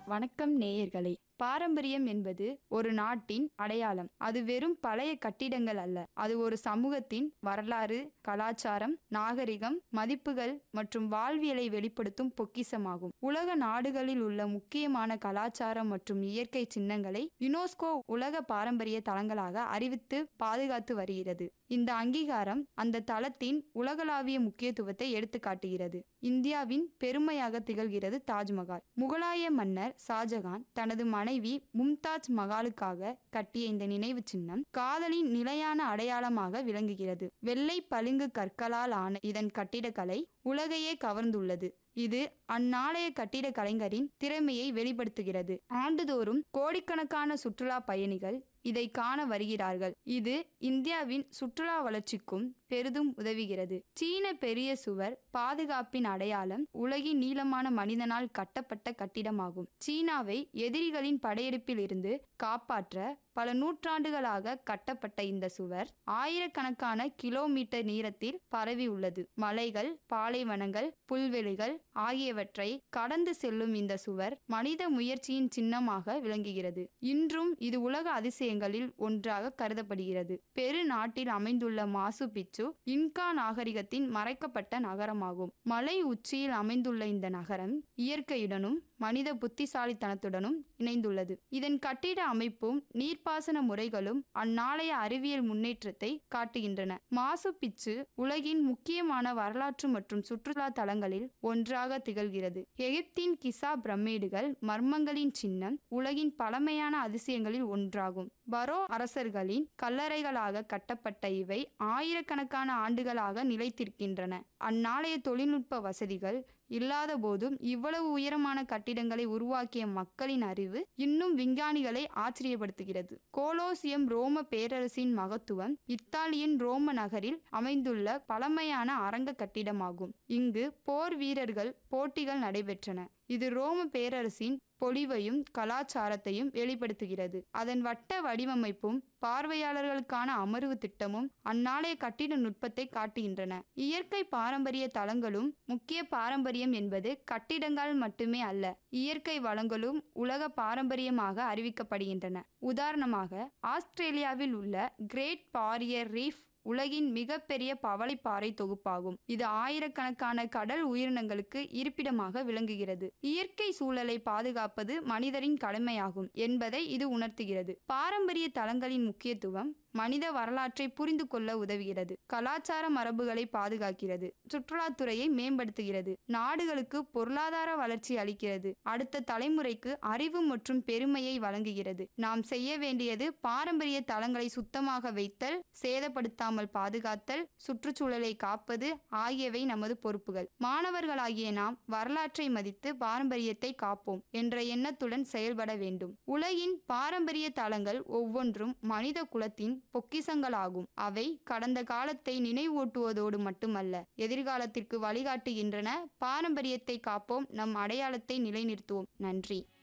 வணக்கம் நேயர்களே பாரம்பரியம் என்பது ஒரு நாட்டின் அடையாளம் அது வெறும் பழைய கட்டிடங்கள் அல்ல அது ஒரு சமூகத்தின் வரலாறு கலாச்சாரம் நாகரிகம் மதிப்புகள் மற்றும் வாழ்வியலை வெளிப்படுத்தும் பொக்கிஷமாகும் உலக நாடுகளில் உள்ள முக்கியமான கலாச்சாரம் மற்றும் இயற்கை சின்னங்களை யுனெஸ்கோ உலக பாரம்பரிய தலங்களாக அறிவித்து பாதுகாத்து வருகிறது இந்த அங்கீகாரம் அந்த தளத்தின் உலகளாவிய முக்கியத்துவத்தை எடுத்துக்காட்டுகிறது இந்தியாவின் பெருமையாக திகழ்கிறது தாஜ்மஹால் முகலாய மன்னர் ஷாஜகான் தனது மனைவி மும்தாஜ் மகாலுக்காக கட்டிய இந்த நினைவு சின்னம் காதலின் நிலையான அடையாளமாக விளங்குகிறது வெள்ளை பளிங்கு கற்களால் ஆன இதன் கட்டிடக்கலை உலகையே கவர்ந்துள்ளது இது அந்நாளைய கட்டிட கலைஞரின் திறமையை வெளிப்படுத்துகிறது ஆண்டுதோறும் கோடிக்கணக்கான சுற்றுலா பயணிகள் இதை காண வருகிறார்கள் இது இந்தியாவின் சுற்றுலா வளர்ச்சிக்கும் பெரிதும் உதவுகிறது சீன பெரிய சுவர் பாதுகாப்பின் அடையாளம் உலகின் நீளமான மனிதனால் கட்டப்பட்ட கட்டிடமாகும் சீனாவை எதிரிகளின் படையெடுப்பில் இருந்து காப்பாற்ற பல நூற்றாண்டுகளாக கட்டப்பட்ட இந்த சுவர் ஆயிரக்கணக்கான கிலோமீட்டர் நீளத்தில் பரவி உள்ளது மலைகள் பாலைவனங்கள் புல்வெளிகள் ஆகியவற்றை கடந்து செல்லும் இந்த சுவர் மனித முயற்சியின் சின்னமாக விளங்குகிறது இன்றும் இது உலக அதிசயங்களில் ஒன்றாக கருதப்படுகிறது பெரு நாட்டில் அமைந்துள்ள மாசு பிச்சு இன்கா நாகரிகத்தின் மறைக்கப்பட்ட நகரமாகும் மலை உச்சியில் அமைந்துள்ள இந்த நகரம் இயற்கையுடனும் மனித புத்திசாலித்தனத்துடனும் இணைந்துள்ளது இதன் கட்டிட அமைப்பும் நீர்ப்பாசன முறைகளும் அந்நாளைய அறிவியல் முன்னேற்றத்தை காட்டுகின்றன மாசு பிச்சு உலகின் முக்கியமான வரலாற்று மற்றும் சுற்றுலா தலங்களில் ஒன்றாக திகழ்கிறது எகிப்தின் கிசா பிரமிடுகள் மர்மங்களின் சின்னம் உலகின் பழமையான அதிசயங்களில் ஒன்றாகும் பரோ அரசர்களின் கல்லறைகளாக கட்டப்பட்ட இவை ஆயிரக்கணக்கான ஆண்டுகளாக நிலைத்திருக்கின்றன அந்நாளைய தொழில்நுட்ப வசதிகள் இல்லாத போதும் இவ்வளவு உயரமான கட்டிடங்களை உருவாக்கிய மக்களின் அறிவு இன்னும் விஞ்ஞானிகளை ஆச்சரியப்படுத்துகிறது கோலோசியம் ரோம பேரரசின் மகத்துவம் இத்தாலியின் ரோம நகரில் அமைந்துள்ள பழமையான அரங்க கட்டிடமாகும் இங்கு போர் வீரர்கள் போட்டிகள் நடைபெற்றன இது ரோம பேரரசின் பொலிவையும் கலாச்சாரத்தையும் வெளிப்படுத்துகிறது அதன் வட்ட வடிவமைப்பும் பார்வையாளர்களுக்கான அமர்வு திட்டமும் அந்நாளைய கட்டிட நுட்பத்தை காட்டுகின்றன இயற்கை பாரம்பரிய தலங்களும் முக்கிய பாரம்பரியம் என்பது கட்டிடங்கள் மட்டுமே அல்ல இயற்கை வளங்களும் உலக பாரம்பரியமாக அறிவிக்கப்படுகின்றன உதாரணமாக ஆஸ்திரேலியாவில் உள்ள கிரேட் பாரியர் ரீஃப் உலகின் மிகப்பெரிய பவளைப்பாறை தொகுப்பாகும் இது ஆயிரக்கணக்கான கடல் உயிரினங்களுக்கு இருப்பிடமாக விளங்குகிறது இயற்கை சூழலை பாதுகாப்பது மனிதரின் கடமையாகும் என்பதை இது உணர்த்துகிறது பாரம்பரிய தலங்களின் முக்கியத்துவம் மனித வரலாற்றை புரிந்து கொள்ள உதவுகிறது கலாச்சார மரபுகளை பாதுகாக்கிறது சுற்றுலாத்துறையை மேம்படுத்துகிறது நாடுகளுக்கு பொருளாதார வளர்ச்சி அளிக்கிறது அடுத்த தலைமுறைக்கு அறிவு மற்றும் பெருமையை வழங்குகிறது நாம் செய்ய வேண்டியது பாரம்பரிய தலங்களை சுத்தமாக வைத்தல் சேதப்படுத்தாமல் பாதுகாத்தல் சுற்றுச்சூழலை காப்பது ஆகியவை நமது பொறுப்புகள் மாணவர்களாகிய நாம் வரலாற்றை மதித்து பாரம்பரியத்தை காப்போம் என்ற எண்ணத்துடன் செயல்பட வேண்டும் உலகின் பாரம்பரிய தலங்கள் ஒவ்வொன்றும் மனித குலத்தின் பொக்கிசங்களாகும் அவை கடந்த காலத்தை நினைவூட்டுவதோடு மட்டுமல்ல எதிர்காலத்திற்கு வழிகாட்டுகின்றன பாரம்பரியத்தை காப்போம் நம் அடையாளத்தை நிலைநிறுத்துவோம் நன்றி